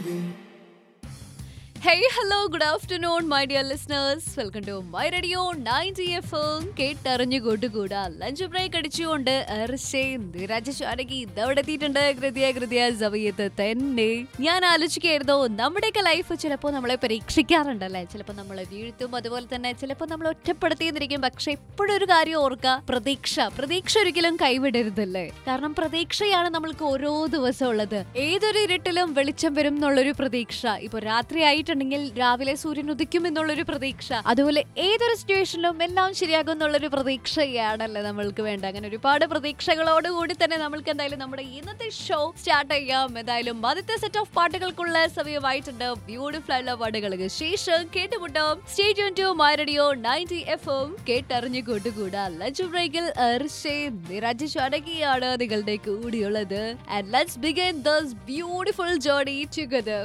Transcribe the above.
Hey, hello, good afternoon, my dear listeners. Welcome to my radio 90 FM. കേട്ടറിഞ്ഞു കൂട്ടുകൂടാ lunch break അടിച്ചുകൊണ്ട് രാജശാനകി ഇതവിടെ എത്തിയിട്ടുണ്ട് കൃത്യ കൃത്യ സമയത്ത് തന്നെ ഞാൻ ആലോചിക്കായിരുന്നു നമ്മുടെയൊക്കെ ലൈഫ് ചിലപ്പോൾ നമ്മളെ പരീക്ഷിക്കാറുണ്ടല്ലേ ചിലപ്പോൾ നമ്മളെ വീഴ്ത്തും അതുപോലെ തന്നെ ചിലപ്പോൾ നമ്മൾ ഒറ്റപ്പെടുത്തിയെന്നിരിക്കും പക്ഷെ എപ്പോഴും ഒരു കാര്യം ഓർക്കുക പ്രതീക്ഷ പ്രതീക്ഷ ഒരിക്കലും കൈവിടരുതല്ലേ കാരണം പ്രതീക്ഷയാണ് നമ്മൾക്ക് ഓരോ ദിവസവും ഉള്ളത് ഏതൊരു ഇരുട്ടിലും വെളിച്ചം വരും എന്നുള്ളൊരു പ്രതീക്ഷ ഇപ്പൊ രാത്രി ആയിട്ടുണ്ടെങ്കിൽ രാവിലെ സൂര്യൻ ഉദിക്കും എന്നുള്ളൊരു പ്രതീക്ഷ അതുപോലെ ഏതൊരു സിറ്റുവേഷനിലും എല്ലാം ശരിയാകും എന്നുള്ളൊരു പ്രതീക്ഷയാണല്ലേ നമ്മൾക്ക് വേണ്ട അങ്ങനെ ഒരുപാട് പ്രതീക്ഷകളോടുകൂടി തന്നെ നമ്മൾക്ക് എന്തായാലും നമ്മുടെ ഇന്നത്തെ ഷോ സ്റ്റാർട്ട് ചെയ്യാം എന്തായാലും ആദ്യത്തെ സെറ്റ് ഓഫ് പാട്ടുകൾക്കുള്ള സമയമായിട്ടുണ്ട് ബ്യൂട്ടിഫുൾ ആയിട്ടുള്ള പാട്ടുകൾക്ക് ശേഷം കേട്ടുമുട്ടാം state to my radio ninety F M കേട്ടറിഞ്ഞു കൂട്ടുകൂടാ ലഞ്ച് ബ്രേക്കിൽ രാജശാനകിയാണ് നിങ്ങളുടെ കൂടിയുള്ളത് and let's begin this beautiful journey together